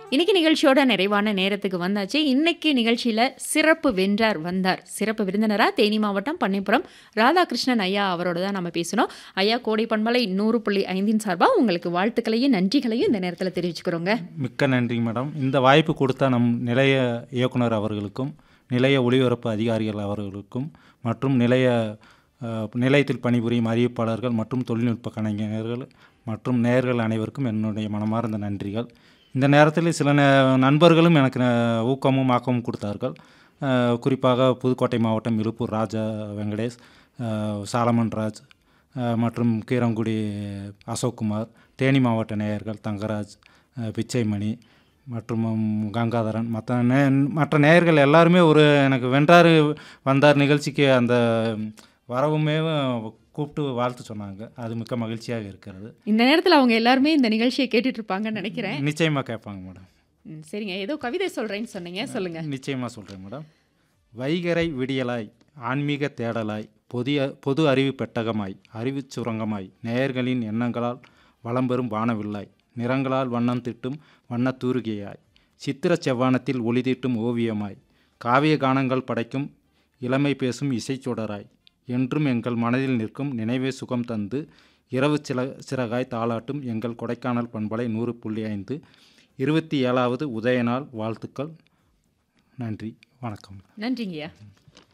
இன்னைக்கு நிகழ்ச்சியோட நிறைவான நேரத்துக்கு வந்தாச்சு இன்னைக்கு நிகழ்ச்சியில சிறப்பு வென்றார் வந்தார் சிறப்பு விருந்தினரா தேனி மாவட்டம் பண்ணைப்புறம் ராதாகிருஷ்ணன் ஐயா அவரோட தான் நம்ம பேசணும் ஐயா கோடை பண்பலை நூறு புள்ளி ஐந்தின் சார்பா உங்களுக்கு வாழ்த்துக்களையும் நன்றிகளையும் இந்த நேரத்தில் தெரிவிச்சுக்கிறோங்க மிக்க நன்றி மேடம் இந்த வாய்ப்பு கொடுத்த நம் நிலைய இயக்குனர் அவர்களுக்கும் நிலைய ஒளிபரப்பு அதிகாரிகள் அவர்களுக்கும் மற்றும் நிலைய அஹ், நிலையத்தில் பணிபுரியும் அறிவிப்பாளர்கள் மற்றும் தொழில்நுட்ப கலைஞர்கள் மற்றும் நேயர்கள் அனைவருக்கும் என்னுடைய மனமார்ந்த நன்றிகள் இந்த நேரத்தில் சில நே- நண்பர்களும் எனக்கு ந- ஊக்கமும் ஆக்கமும் கொடுத்தார்கள் அஹ், குறிப்பாக புதுக்கோட்டை மாவட்டம் இலுப்பூர் ராஜா வெங்கடேஷ் அஹ், சாலமன் ராஜ் அஹ், மற்றும் கீரங்குடி அசோக்குமார் தேனி மாவட்ட நேயர்கள் தங்கராஜ் அஹ், பிச்சைமணி மற்றும் ம், கங்காதரன் மற்ற நே மற்ற நேயர்கள் எல்லாருமே ஒரு எனக்கு வென்றார் வந்தார் நிகழ்ச்சிக்கு அந்த ம், வரவுமே கூப்பிட்டு வாழ்த்து சொன்னாங்க அது மிக்க மகிழ்ச்சியாக இருக்கிறது இந்த நேரத்தில் அவங்க எல்லாருமே இந்த நிகழ்ச்சியை கேட்டுட்டு இருப்பாங்கன்னு நினைக்கிறேன் நிச்சயமாக கேட்பாங்க மேடம் ம், சரிங்க ஏதோ கவிதை சொல்றேன்னு சொன்னீங்க சொல்லுங்க நிச்சயமாக சொல்கிறேன் மேடம் வைகரை விடியலாய் ஆன்மீக தேடலாய் பொதிய பொது அறிவு பெட்டகமாய் அறிவுச் சுரங்கமாய் நேயர்களின் எண்ணங்களால் வளம் பெறும் வானவில்லாய் நிறங்களால் வண்ணம் திட்டும் வண்ணத் தூரிகையாய் சித்திரச் செவ்வானத்தில் ஒளி தீட்டும் ஓவியமாய் காவிய கானங்கள் படைக்கும் இளமை பேசும் இசைச்சுடராய் என்றும் எங்கள் மனதில் நிற்கும் நினைவே சுகம் தந்து இரவு சில சிறகாய் தாளாட்டும் எங்கள் கொடைக்கானல் பண்பலை நூறு புள்ளி ஐந்து இருபத்தி ஏழாவது உதய நாள் வாழ்த்துக்கள் நன்றி வணக்கம் நன்றிங்கய்யா